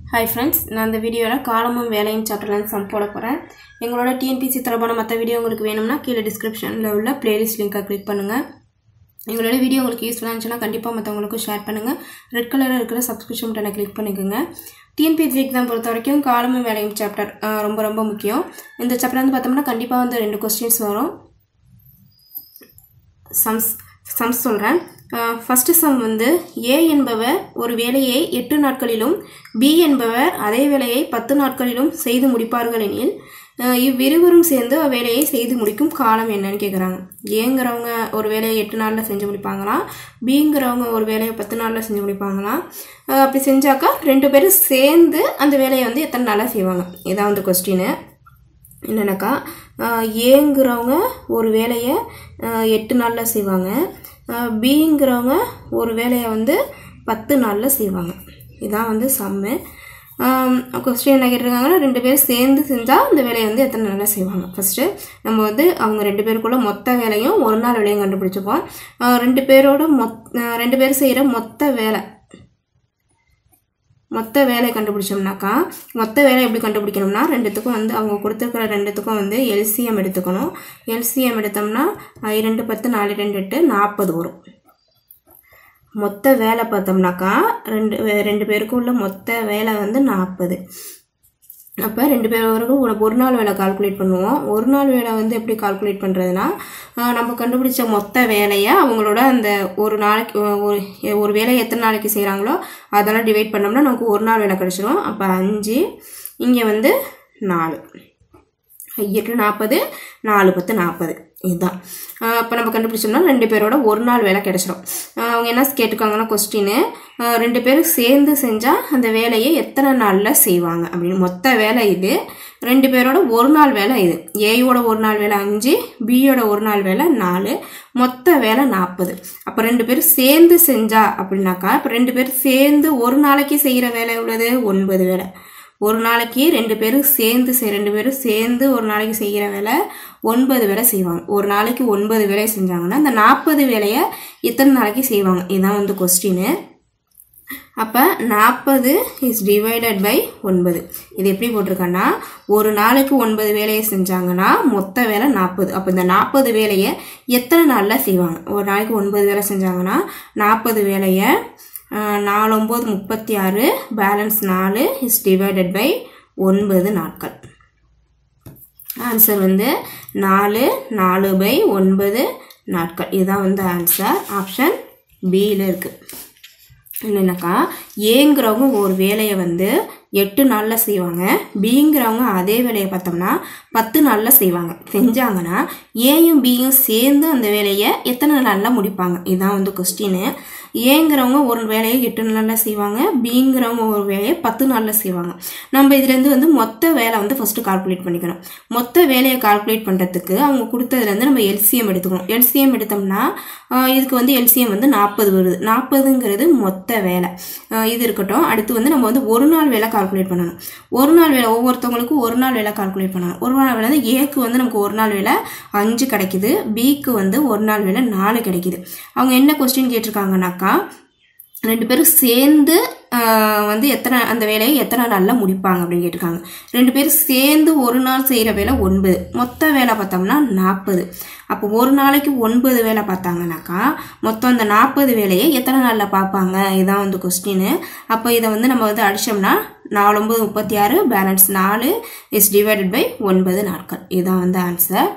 hi friends நான் இந்த வீடியோவில் காலமும் வேலையும் சாப்டர்லேருந்து சம் போட போகிறேன் எங்களோட டிஎன்பிசி தொடர்பான மற்ற வீடியோ உங்களுக்கு வேணும்னா கீழே டிஸ்கிரிப்ஷனில் உள்ள பிளேலிஸ்ட் லிங்கை கிளிக் பண்ணுங்கள் எங்களோட வீடியோ உங்களுக்கு யூஸ்ஃபுல்லாக இருந்துச்சுன்னா கண்டிப்பாக மற்றவங்களுக்கும் ஷேர் பண்ணுங்கள் ரெட் கலரில் இருக்கிற சப்ஸ்கிரிப்ஷன் பட்டனை கிளிக் பண்ணிக்கோங்க டிஎன்பிசி எக்ஸாம் பொறுத்த வரைக்கும் காலமும் வேலையும் சாப்டர் ரொம்ப ரொம்ப முக்கியம் இந்த சாப்டர் வந்து பார்த்தோம்னா கண்டிப்பாக வந்து ரெண்டு கொஸ்டின்ஸ் வரும் சம்ஸ் சம்ஸ் சொல்கிறேன் ஃபஸ்ட்டு சம் வந்து ஏ என்பவர் ஒரு வேலையை எட்டு நாட்களிலும் பி என்பவர் அதே வேலையை பத்து நாட்களிலும் செய்து முடிப்பார்கள் எனில் அஹ், இவ்விருவரும் சேர்ந்து அவ்வேலையை செய்து முடிக்கும் காலம் என்னன்னு கேட்குறாங்க ஏங்கிறவங்க ஒரு வேலையை எட்டு நாளில் செஞ்சு முடிப்பாங்களாம் பிங்கிறவங்க ஒரு வேலையை பத்து நாளில் செஞ்சு முடிப்பாங்களாம் அஹ், அப்படி செஞ்சாக்கா ரெண்டு பேரும் சேர்ந்து அந்த வேலையை வந்து எத்தனை நாளாக செய்வாங்க இதான் வந்து கொஸ்டின் என்னென்னாக்கா ஆஹ் ஏங்கிறவங்க ஒரு வேலையை ஆஹ் எட்டு நாளில் செய்வாங்க ஆஹ் பிங்கிறவங்க ஒரு வேலையை வந்து பத்து நாளில் செய்வாங்க இதான் வந்து சம்மு கொஸ்டின் என்ன கேட்டிருக்காங்கன்னா ரெண்டு பேரும் சேர்ந்து செஞ்சால் அந்த வேலையை வந்து எத்தனை நாளில் செய்வாங்க ஃபஸ்ட்டு நம்ம வந்து அவங்க ரெண்டு பேருக்குள்ள மொத்த வேலையும் ஒரு நாள் வேலையும் கண்டுபிடிச்சிப்போம் ஆஹ் ரெண்டு பேரோட மொத் ஆஹ் ரெண்டு பேரும் செய்கிற மொத்த வேலை மொத்த வேலை கண்டுபிடிச்சோம்னாக்கா மொத்த வேலை எப்படி கண்டுபிடிக்கணும்னா ரெண்டுத்துக்கும் வந்து அவங்க கொடுத்துருக்கிற ரெண்டுத்துக்கும் வந்து எல்சிஎம் எடுத்துக்கணும் எல்சிஎம் எடுத்தோம்னா ஐ ரெண்டு பத்து நாலு ரெண்டு எட்டு நாற்பது வரும் மொத்த வேலை பார்த்தோம்னாக்கா ரெண்டு ரெண்டு பேருக்கும் உள்ள மொத்த வேலை வந்து நாற்பது அப்போ ரெண்டு பேர் வரைக்கும் ஒரு ஒரு நாள் வேலை கால்குலேட் பண்ணுவோம் ஒரு நாள் வேலை வந்து எப்படி கால்குலேட் பண்ணுறதுனா நம்ம கண்டுபிடிச்ச மொத்த வேலையை அவங்களோட அந்த ஒரு நாளைக்கு ஒரு ஒரு வேலையை எத்தனை நாளைக்கு செய்கிறாங்களோ அதெல்லாம் டிவைட் பண்ணோம்னா நமக்கு ஒரு நாள் வேலை கிடச்சிரும் அப்போ அஞ்சு இங்கே வந்து நாலு எட்டு நாற்பது நாலு பத்து நாற்பது இதுதான் அப்போ நம்ம கண்டுபிடிச்சோம்னா ரெண்டு பேரோட ஒரு நாள் வேலை கிடச்சிரும் ஆஹ் அவங்க என்ன கேட்டிருக்காங்கன்னா கொஸ்டின் ரெண்டு பேரும் சேர்ந்து செஞ்சால் அந்த வேலையை எத்தனை நாளில் செய்வாங்க அப்படின்னு மொத்த வேலை இது ரெண்டு பேரோட ஒரு நாள் வேலை இது ஏயோட ஒரு நாள் வேலை அஞ்சு பியோட ஒரு நாள் வேலை நாலு மொத்த வேலை நாற்பது அப்போ ரெண்டு பேரும் சேர்ந்து செஞ்சா அப்படின்னாக்கா இப்போ ரெண்டு பேரும் சேர்ந்து ஒரு நாளைக்கு செய்கிற வேலை எவ்வளவு ஒன்பது வேலை ஒரு நாளைக்கு ரெண்டு பேரும் சேர்ந்து செய் ரெண்டு பேரும் சேர்ந்து ஒரு நாளைக்கு செய்கிற வேலை ஒன்பது வேலை செய்வாங்க ஒரு நாளைக்கு ஒன்பது வேலை செஞ்சாங்கன்னா அந்த நாற்பது வேலையை எத்தனை நாளைக்கு செய்வாங்க இதுதான் வந்து கொஸ்டின் அப்போ நாற்பது இஸ் டிவைடட் பை ஒன்பது இது எப்படி போட்டிருக்கேன்னா ஒரு நாளைக்கு ஒன்பது வேலையை செஞ்சாங்கன்னா மொத்த வேலை நாற்பது அப்போ இந்த நாற்பது வேலையை எத்தனை நாளில் செய்வாங்க ஒரு நாளைக்கு ஒன்பது வேலை செஞ்சாங்கன்னா நாற்பது வேலையை ஆஹ், நாலு ஒம்பது முப்பத்தி ஆறு பேலன்ஸ் நாலு இஸ் டிவைடட் பை ஒன்பது நாட்கள் ஆன்சர் வந்து நாலு நாலு பை ஒன்பது நாட்கள் இதுதான் வந்து ஆன்சர் ஆப்ஷன் பியில் இருக்குது என்னென்னாக்கா ஏங்கிறவங்க ஒரு வேலையை வந்து எட்டு நாளில் செய்வாங்க பிங்கிறவங்க அதே வேலையை பார்த்தோம்னா பத்து நாளில் செய்வாங்க செஞ்சாங்கன்னா ஏயும் பியும் சேர்ந்து அந்த வேலையை எத்தனை நாளில் முடிப்பாங்க இதுதான் வந்து கொஸ்டின் ஏங்கிறவங்க ஒரு வேலையை எட்டு நாளில் செய்வாங்க பிங்கிறவங்க ஒரு வேலையை பத்து நாளில் செய்வாங்க நம்ம இதுலேருந்து வந்து மொத்த வேலை வந்து ஃபஸ்ட்டு கால்குலேட் பண்ணிக்கணும் மொத்த வேலையை கால்குலேட் பண்ணுறதுக்கு அவங்க கொடுத்ததுலேருந்து நம்ம எல்சிஎம் எடுத்துக்கணும் எல்சிஎம் எடுத்தோம்னா ஆஹ் இதுக்கு வந்து எல்சிஎம் வந்து நாற்பது வருது நாற்பதுங்கிறது மொத்த வேலை ஆஹ் இது இருக்கட்டும் அடுத்து வந்து நம்ம வந்து ஒரு நாள் வேலை கால்குலேட் பண்ணணும் ஒரு நாள் வேலை ஒவ்வொருத்தவங்களுக்கும் ஒரு நாள் வேலை கால்குலேட் பண்ணணும் ஒரு நாள் வேலை வந்து ஏக்கு வந்து நமக்கு ஒரு நாள் வேலை அஞ்சு கிடைக்குது பிக்கு வந்து ஒரு நாள் வேலை நாலு கிடைக்குது அவங்க என்ன கொஸ்டின் கேட்டிருக்காங்கனாக்கா ரெண்டு பேரும் சேர்ந்து ஆஹ், வந்து எத்தனை அந்த வேலையை எத்தனை நாளில் முடிப்பாங்க அப்படின்னு கேட்டிருக்காங்க ரெண்டு பேரும் சேர்ந்து ஒரு நாள் செய்கிற வேலை ஒன்பது மொத்த வேலை பார்த்தோம்னா நாற்பது அப்போ ஒரு நாளைக்கு ஒன்பது வேலை பார்த்தாங்கனாக்கா மொத்தம் அந்த நாற்பது வேலையை எத்தனை நாளில் பார்ப்பாங்க இதான் வந்து கொஸ்டின் அப்போ இதை வந்து நம்ம வந்து அடித்தோம்னா நாலு ஒம்பது முப்பத்தி ஆறு பேலன்ஸ் நாலு இஸ் டிவைடட் பை ஒன்பது நாட்கள் இதுதான் வந்து ஆன்சர்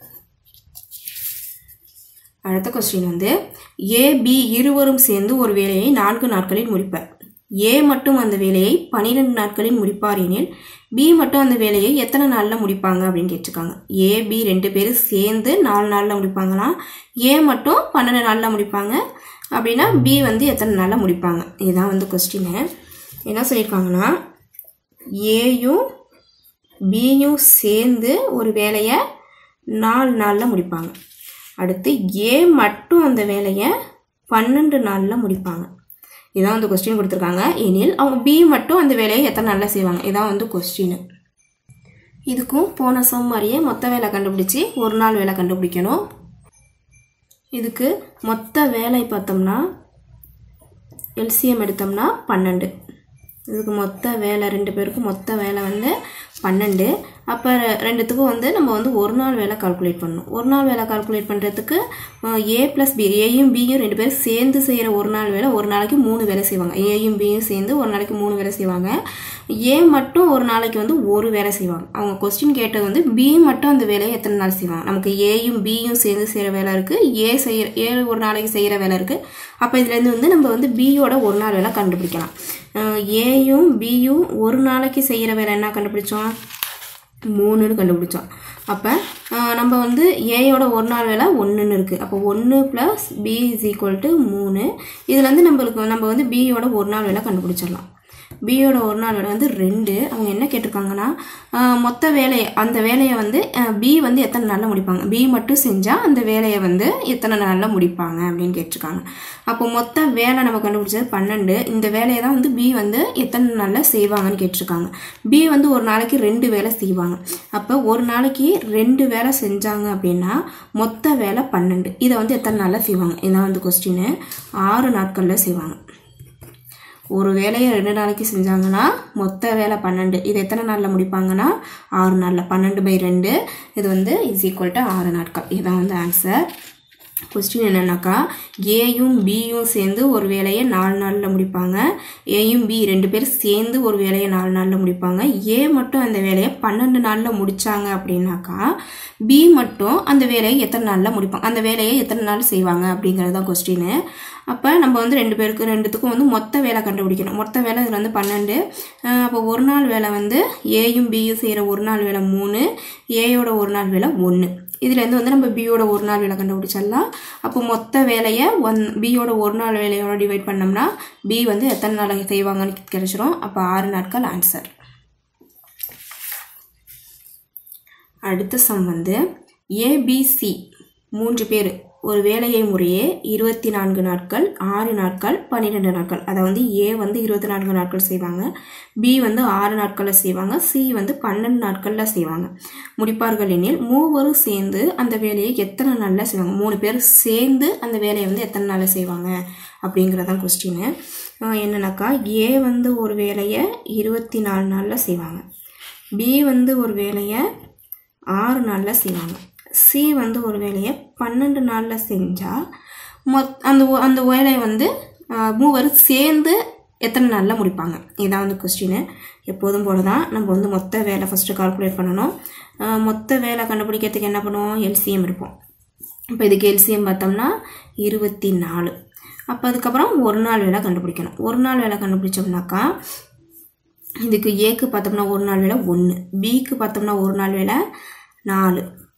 அடுத்த கொஸ்டின் வந்து ஏ பி இருவரும் சேர்ந்து ஒரு வேலையை நான்கு நாட்களில் முடிப்பர் ஏ மட்டும் அந்த வேலையை பன்னிரெண்டு நாட்களில் முடிப்பார் எனில் பி மட்டும் அந்த வேலையை எத்தனை நாளில் முடிப்பாங்க அப்படின்னு கேட்டிருக்காங்க ஏ பி ரெண்டு பேரும் சேர்ந்து நாலு நாளில் முடிப்பாங்களாம் ஏ மட்டும் பன்னெண்டு நாளில் முடிப்பாங்க அப்படின்னா பி வந்து எத்தனை நாளில் முடிப்பாங்க இதுதான் வந்து கொஸ்டின் என்ன சொல்லியிருக்காங்கன்னா ஏயும் பியும் சேர்ந்து ஒரு வேலையை நாலு நாளில் முடிப்பாங்க அடுத்து ஏ மட்டும் அந்த வேலையை பன்னெண்டு நாளில் முடிப்பாங்க இதான் வந்து கொஸ்டின் கொடுத்துருக்காங்க எனில் அவங்க பி மட்டும் அந்த வேலையை எத்தனை நாளில் செய்வாங்க இதான் வந்து கொஸ்டின் இதுக்கும் போன சம் மாதிரியே மொத்த வேலை கண்டுபிடிச்சி ஒரு நாள் வேலை கண்டுபிடிக்கணும் இதுக்கு மொத்த வேலை பார்த்தோம்னா எல்சிஎம் எடுத்தோம்னா பன்னெண்டு இதுக்கு மொத்த வேலை ரெண்டு பேருக்கும் மொத்த வேலை வந்து பன்னெண்டு அப்போ ரெண்டுத்துக்கும் வந்து நம்ம வந்து ஒரு நாள் வேலை கால்குலேட் பண்ணணும் ஒரு நாள் வேலை கால்குலேட் பண்ணுறதுக்கு ஏ ப்ளஸ் பி ஏயும் பியும் ரெண்டு பேரும் சேர்ந்து செய்கிற ஒரு நாள் வேலை ஒரு நாளைக்கு மூணு வேலை செய்வாங்க ஏயும் பியும் சேர்ந்து ஒரு நாளைக்கு மூணு வேலை செய்வாங்க ஏ மட்டும் ஒரு நாளைக்கு வந்து ஒரு வேலை செய்வாங்க அவங்க கொஸ்டின் கேட்டது வந்து பி மட்டும் அந்த வேலையை எத்தனை நாள் செய்வாங்க நமக்கு ஏயும் பியும் சேர்ந்து செய்கிற வேலை இருக்குது ஏ செய்கிற ஏ ஒரு நாளைக்கு செய்கிற வேலை இருக்குது அப்போ இதுலேருந்து வந்து நம்ம வந்து பியோட ஒரு நாள் வேலை கண்டுபிடிக்கலாம் ஏயும் பியும் ஒரு நாளைக்கு செய்கிற வேலை என்ன கண்டுபிடிச்சோம் மூணுன்னு கண்டுபிடிச்சோம் அப்போ நம்ம வந்து ஏயோட ஒரு நாள் வேலை ஒன்றுன்னு இருக்குது அப்போ ஒன்று plus B is equal to மூணு இதில் வந்து நம்மளுக்கு நம்ம வந்து பியோட ஒரு நாள் வேலை கண்டுபிடிச்சிடலாம் பியோட ஒரு நாள் வேலை வந்து ரெண்டு அவங்க என்ன கேட்டிருக்காங்கன்னா ஆஹ் மொத்த வேலையை அந்த வேலையை வந்து பி வந்து எத்தனை நாளில் முடிப்பாங்க பி மட்டும் செஞ்சால் அந்த வேலையை வந்து எத்தனை நாளில் முடிப்பாங்க அப்படின்னு கேட்டிருக்காங்க அப்போ மொத்த வேலை நம்ம கண்டுபிடிச்சது பன்னெண்டு இந்த வேலையை தான் வந்து பி வந்து எத்தனை நாளில் செய்வாங்கன்னு கேட்டிருக்காங்க பி வந்து ஒரு நாளைக்கு ரெண்டு வேலை செய்வாங்க அப்போ ஒரு நாளைக்கு ரெண்டு வேலை செஞ்சாங்க அப்படின்னா மொத்த வேலை பன்னெண்டு இதை வந்து எத்தனை நாளில் செய்வாங்க இதான் வந்து கொஸ்டின் ஆறு நாட்களில் செய்வாங்க ஒரு வேலையை ரெண்டு நாளைக்கு செஞ்சாங்கன்னா மொத்த வேலை பன்னெண்டு இது எத்தனை நாளில் முடிப்பாங்கன்னா ஆறு நாளில் பன்னெண்டு பை ரெண்டு இது வந்து இஸ் ஈக்குவல் டு ஆறு நாட்கள் இதுதான் வந்து ஆன்சர் கொஸ்டின் என்னன்னாக்கா ஏயும் பியும் சேர்ந்து ஒரு வேலையை நாலு நாளில் முடிப்பாங்க ஏயும் பி ரெண்டு பேர் சேர்ந்து ஒரு வேலையை நாலு நாளில் முடிப்பாங்க ஏ மட்டும் அந்த வேலையை பன்னெண்டு நாளில் முடிச்சாங்க அப்படின்னாக்கா பி மட்டும் அந்த வேலையை எத்தனை நாளில் முடிப்பாங்க அந்த வேலையை எத்தனை நாள் செய்வாங்க அப்படிங்கிறது தான் கொஸ்டின் அப்போ நம்ம வந்து ரெண்டு பேருக்கு ரெண்டுத்துக்கும் வந்து மொத்த வேலை கண்டுபிடிக்கணும் மொத்த வேலை இதில் வந்து பன்னெண்டு அஹ் அப்போ ஒரு நாள் வேலை வந்து ஏயும் பியும் செய்கிற ஒரு நாள் வேலை மூணு ஏயோட ஒரு நாள் வேலை ஒன்று இதுலேருந்து வந்து நம்ம பியோட ஒரு நாள் வேலை கண்டுபிடிச்சிடலாம் அப்போ மொத்த வேலையை ஒன் பியோட ஒரு நாள் வேலையோட டிவைட் பண்ணோம்னா பி வந்து எத்தனை நாள் செய்வாங்கன்னு கிடைச்சிரும் அப்போ ஆறு நாட்கள் ஆன்சர் அடுத்த சம் வந்து ஏபிசி மூன்று பேர் ஒரு வேலையை முறையே இருபத்தி நான்கு நாட்கள் ஆறு நாட்கள் பன்னிரெண்டு நாட்கள் அதை வந்து ஏ வந்து இருபத்தி நான்கு நாட்கள் செய்வாங்க பி வந்து ஆறு நாட்களில் செய்வாங்க சி வந்து பன்னெண்டு நாட்களில் செய்வாங்க முடிப்பார்கள் எனில் மூவரும் சேர்ந்து அந்த வேலையை எத்தனை நாளில் செய்வாங்க மூணு பேர் சேர்ந்து அந்த வேலையை வந்து எத்தனை நாளில் செய்வாங்க அப்படிங்கிறதான் கொஸ்டின் என்னன்னாக்கா ஏ வந்து ஒரு வேலையை இருபத்தி நாலு நாளில் செய்வாங்க பி வந்து ஒரு வேலையை ஆறு நாளில் செய்வாங்க சி வந்து ஒரு வேலையை பன்னெண்டு நாளில் செஞ்சால் மொத் அந்த ஒ- அந்த வேலையை வந்து ஆஹ், மூவரும் சேர்ந்து எத்தனை நாளில் முடிப்பாங்க இதான் வந்து கொஸ்டின் எப்போதும் போல தான் நம்ம வந்து மொத்த வேலை ஃபஸ்ட்டு கால்குலேட் பண்ணணும் ஆஹ், மொத்த வேலை கண்டுபிடிக்கிறதுக்கு என்ன பண்ணுவோம் எல்சிஎம் எடுப்போம் இப்போ இதுக்கு எல்சிஎம் பார்த்தோம்னா இருபத்தி நாலு அப்போ அதுக்கப்புறம் ஒரு நாள் வேலை கண்டுபிடிக்கணும் ஒரு நாள் வேலை கண்டுபிடிச்சோம்னாக்கா இதுக்கு ஏக்கு பார்த்தோம்னா ஒரு நாள் வேலை ஒன்று பிக்கு பார்த்தோம்னா ஒரு நாள் வேலை நாலு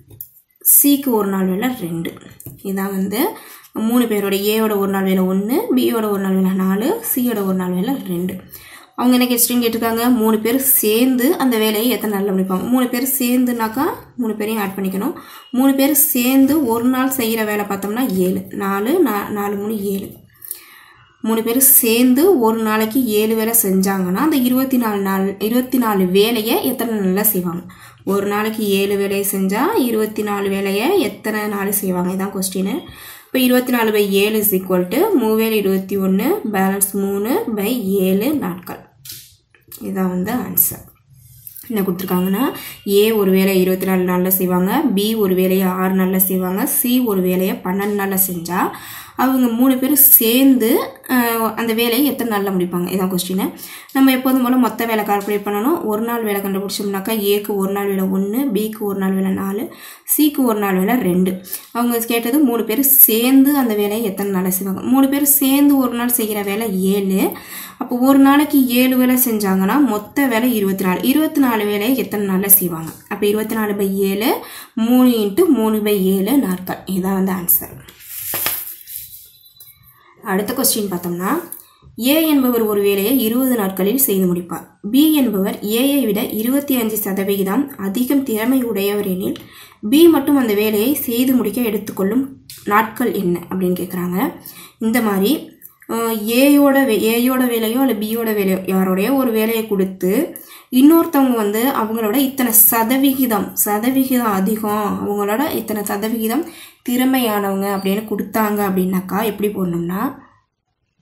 சிக்கு ஒரு நாள் வேலை ரெண்டு இதான் வந்து மூணு பேரோட ஏயோட ஒரு நாள் வேலை ஒன்று பியோட ஒரு நாள் வேலை நாலு சியோட ஒரு நாள் வேலை ரெண்டு அவங்க என்ன கொஸ்டின் கேட்டிருக்காங்க மூணு பேர் சேர்ந்து அந்த வேலையை எத்தனை நாளில் முடிப்பாங்க மூணு பேர் சேர்ந்துனாக்கா மூணு பேரையும் ஆட் பண்ணிக்கணும் மூணு பேர் சேர்ந்து ஒரு நாள் செய்கிற வேலை பார்த்தோம்னா ஏழு நாலு நா- நாலு மூணு ஏழு மூணு பேர் சேர்ந்து ஒரு நாளைக்கு ஏழு வேலை செஞ்சாங்கன்னா அந்த இருபத்தி நாலு நாள் இருபத்தி நாலு வேலையை எத்தனை நாளில் செய்வாங்க ஒரு நாளைக்கு ஏழு வேலையை செஞ்சால் இருபத்தி நாலு வேலையை எத்தனை நாள் செய்வாங்க இதான் கொஸ்டின் இப்போ இருபத்தி நாலு பை ஏழு இஸ் ஈக்குவல் டு மூவேல் இருபத்தி ஒன்று பேலன்ஸ் மூணு பை ஏழு நாட்கள் இதான் வந்து ஆன்சர் என்ன கொடுத்துருக்காங்கன்னா ஏ ஒரு வேலையை இருபத்தி நாலு நாளில் செய்வாங்க பி ஒரு வேலையை ஆறு நாளில் செய்வாங்க சி ஒரு வேலையை பன்னெண்டு நாளில் செஞ்சால் அவங்க மூணு பேரும் சேர்ந்து ஆஹ், அந்த வேலையை எத்தனை நாளில் முடிப்பாங்க இதான் கொஸ்டின் நம்ம எப்போதும் போல் மொத்த வேலை கால்குலேட் பண்ணணும் ஒரு நாள் வேலை கண்டுபிடிச்சோம்னாக்கா ஏக்கு ஒரு நாள் வேலை ஒன்று பிக்கு ஒரு நாள் வேலை நாலு சிக்கு ஒரு நாள் வேலை ரெண்டு அவங்க கேட்டது மூணு பேர் சேர்ந்து அந்த வேலையை எத்தனை நாளில் செய்வாங்க மூணு பேர் சேர்ந்து ஒரு நாள் செய்கிற வேலை ஏழு அப்போ ஒரு நாளைக்கு ஏழு வேலை செஞ்சாங்கன்னா மொத்த வேலை இருபத்தி நாலு இருபத்தி நாலு வேலையை எத்தனை நாளில் செய்வாங்க அப்போ இருபத்தி நாலு பை ஏழு மூணு இன்ட்டு மூணு பை ஏழு நாட்கள் இதுதான் வந்து ஆன்சர் அடுத்த கொஸ்டின் பார்த்தோம்னா ஏ என்பவர் ஒரு வேலையை இருபது நாட்களில் செய்து முடிப்பார் பி என்பவர் ஏயை விட இருபத்தி அஞ்சு சதவிகிதம் அதிகம் திறமை உடையவர் எனில் பி மட்டும் அந்த வேலையை செய்து முடிக்க எடுத்துக்கொள்ளும் நாட்கள் என்ன அப்படின்னு கேட்குறாங்க இந்த மாதிரி அஹ், ஏயோட வே ஏயோட வேலையோ இல்லை பியோட வேலையோ யாரோடைய ஒரு வேலையை கொடுத்து இன்னொருத்தவங்க வந்து அவங்களோட இத்தனை சதவிகிதம் சதவிகிதம் அதிகம் அவங்களோட இத்தனை சதவிகிதம் திறமையானவங்க அப்படின்னு கொடுத்தாங்க அப்படின்னாக்கா எப்படி போடணும்னா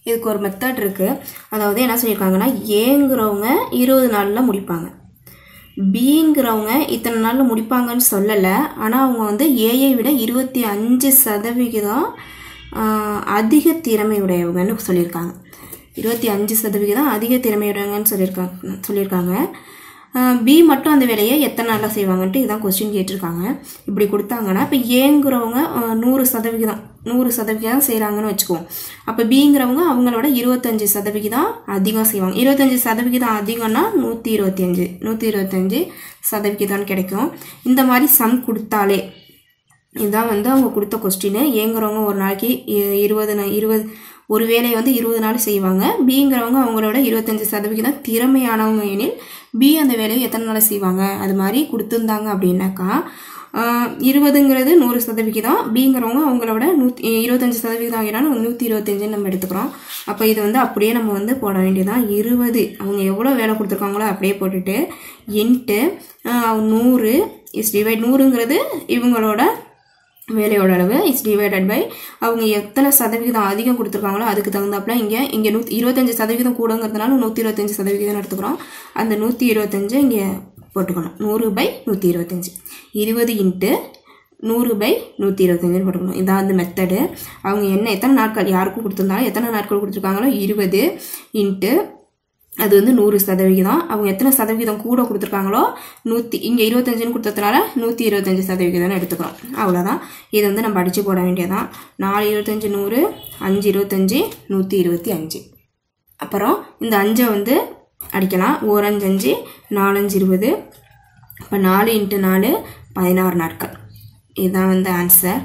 இதுக்கு ஒரு மெத்தட் இருக்குது அதாவது என்ன சொல்லியிருக்காங்கன்னா ஏங்கிறவங்க இருபது நாளில் முடிப்பாங்க பிங்கிறவங்க இத்தனை நாளில் முடிப்பாங்கன்னு சொல்லலை ஆனால் அவங்க வந்து ஏஐ விட இருபத்தி அஞ்சு சதவிகிதம் ஆஹ், அதிக திறமை உடையவங்கன்னு சொல்லியிருக்காங்க இருபத்தி அஞ்சு சதவிகிதம் அதிக திறமையுடையவங்கன்னு சொல்லியிருக்காங்க சொல்லியிருக்காங்க பி மட்டும் அந்த வேலையை எத்தனை நாளில் செய்வாங்கன்ட்டு இதான் கொஸ்டின் கேட்டிருக்காங்க இப்படி கொடுத்தாங்கன்னா இப்போ ஏங்கிறவங்க அஹ், நூறு சதவிகிதம் நூறு சதவிகிதம் செய்கிறாங்கன்னு வச்சுக்குவோம் அப்போ பிங்கிறவங்க அவங்களோட இருபத்தஞ்சி சதவிகிதம் அதிகம் செய்வாங்க இருபத்தஞ்சி சதவிகிதம் அதிகம்னா நூற்றி இருபத்தி அஞ்சு நூற்றி இருபத்தஞ்சி சதவிகிதம்னு கிடைக்கும் இந்த மாதிரி சம் கொடுத்தாலே இதுதான் வந்து அவங்க கொடுத்த கொஸ்டின் ஏங்குறவங்க ஒரு நாளைக்கு இ- இருபது நா- இருபது ஒரு வேலையை வந்து இருபது நாள் செய்வாங்க பிங்கிறவங்க அவங்களோட இருபத்தஞ்சி சதவிகிதம் திறமையானவங்க எனில் பி அந்த வேலையை எத்தனை நாள் செய்வாங்க அது மாதிரி கொடுத்துருந்தாங்க அப்படின்னாக்கா ஆஹ், இருபதுங்கிறது நூறு சதவிகிதம் பிங்கிறவங்க அவங்களோட நூற்றி இருபத்தஞ்சி சதவிகிதம் ஆகினாலும் நூற்றி இருபத்தஞ்சுன்னு நம்ம எடுத்துக்கிறோம் அப்போ இது வந்து அப்படியே நம்ம வந்து போட வேண்டியதான் இருபது அவங்க எவ்வளோ வேலை கொடுத்துருக்காங்களோ அப்படியே போட்டுட்டு இன்ட்டு நூறு இஸ் டிவைட் நூறுங்கிறது இவங்களோட வேலையோட அளவு இஸ் டிவைடட் பை அவங்க எத்தனை சதவிகிதம் அதிகம் கொடுத்துருக்காங்களோ அதுக்கு தகுந்தாப்புல இங்கே இங்கே நூற்றி இருபத்தஞ்சி சதவீதம் கூடங்கிறதுனால நூற்றி இருபத்தஞ்சி சதவிகிதம் எடுத்துக்கிறோம் அந்த நூற்றி இருபத்தஞ்சு இங்கே போட்டுக்கணும் நூறு பை நூற்றி இருபத்தஞ்சி இருபது இன்ட்டு நூறு பை நூற்றி இருபத்தஞ்சுன்னு போட்டுக்கணும் இதான் அந்த மெத்தடு அவங்க என்ன எத்தனை நாட்கள் யாருக்கும் கொடுத்துருந்தாலும் எத்தனை நாட்கள் கொடுத்துருக்காங்களோ இருபது இன்ட்டு அது வந்து நூறு சதவிகிதம் அவங்க எத்தனை சதவிகிதம் கூட கொடுத்துருக்காங்களோ நூற்றி இங்கே இருபத்தஞ்சுன்னு கொடுத்ததுனால நூற்றி இருபத்தஞ்சி சதவிகிதம்னு எடுத்துக்கிறோம் அவ்வளோதான் இது வந்து நம்ம அடித்து போட வேண்டியதான் நாலு இருபத்தஞ்சி நூறு அஞ்சு இருபத்தஞ்சி நூற்றி இருபத்தி அஞ்சு அப்புறம் இந்த அஞ்சை வந்து அடிக்கலாம் ஓரஞ்சு அஞ்சு நாலஞ்சு இருபது இப்போ நாலு இன்ட்டு நாலு பதினாறு நாட்கள் இதுதான் வந்து ஆன்சர்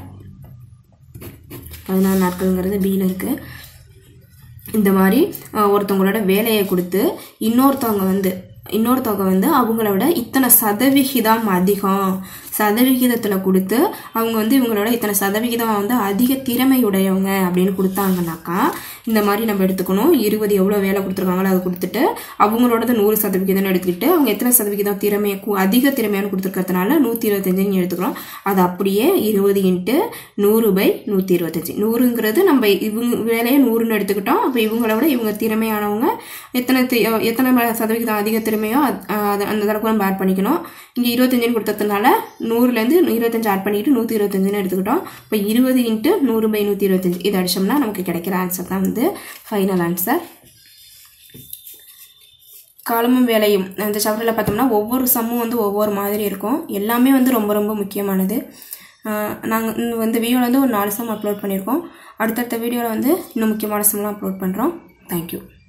பதினாறு நாட்கள்ங்கிறது பியில் இருக்குது இந்த மாதிரி அஹ், ஒருத்தவங்களோட வேலையை கொடுத்து இன்னொருத்தவங்க வந்து இன்னொருத்தவங்க வந்து அவங்களோட இத்தனை சதவிகிதம் அதிகம் சதவிகிதத்தில் கொடுத்து அவங்க வந்து இவங்களோட இத்தனை சதவிகிதம் வந்து அதிக திறமையுடையவங்க அப்படின்னு கொடுத்தாங்கனாக்கா இந்த மாதிரி நம்ம எடுத்துக்கணும் இருபது எவ்வளோ வேலை கொடுத்துருக்காங்களோ அதை கொடுத்துட்டு அவங்களோடது நூறு சதவிகிதம் எடுத்துக்கிட்டு அவங்க எத்தனை சதவிகிதம் திறமையை கு- அதிக திறமையான கொடுத்துருக்கறதுனால நூற்றி இருபத்தஞ்சுன்னு எடுத்துக்கிறோம் அது அப்படியே இருபது இன்ட்டு நூறு பை நூற்றி இருபத்தஞ்சி நூறுங்கிறது நம்ம இவங்க வேலையை நூறுன்னு எடுத்துக்கிட்டோம் அப்போ இவங்கள விட இவங்க திறமையானவங்க எத்தனை தி- எத்தனை ம- சதவிகிதம் அதிக திறமையோ அது- அது- அந்த தடவை நம்ம ஆட் பண்ணிக்கணும் இங்கே இருபத்தஞ்சுன்னு கொடுத்ததுனால நூறுலேருந்து இருபத்தஞ்சு ஆட் பண்ணிக்கிட்டு நூற்றி இருபத்தஞ்சுன்னு எடுத்துக்கிட்டோம் இப்போ இருபது இன்ட்டு நூறு பை நூற்றி இருபத்தஞ்சு இது அடிச்சோம்னா நமக்கு கிடைக்கிற ஆன்சர் தான் வந்து ஃபைனல் ஆன்சர் காலமும் வேலையும் அந்த சாப்டரில் பார்த்தோம்னா ஒவ்வொரு சம்மும் வந்து ஒவ்வொரு மாதிரி இருக்கும் எல்லாமே வந்து ரொம்ப ரொம்ப முக்கியமானது நாங்கள் வந்து வீடியோவில் வந்து ஒரு நாலு சம் அப்லோட் பண்ணியிருக்கோம் அடுத்தடுத்த வீடியோவில் வந்து இன்னும் முக்கியமான சம்லாம் அப்லோட் பண்ணுறோம் தேங்க்யூ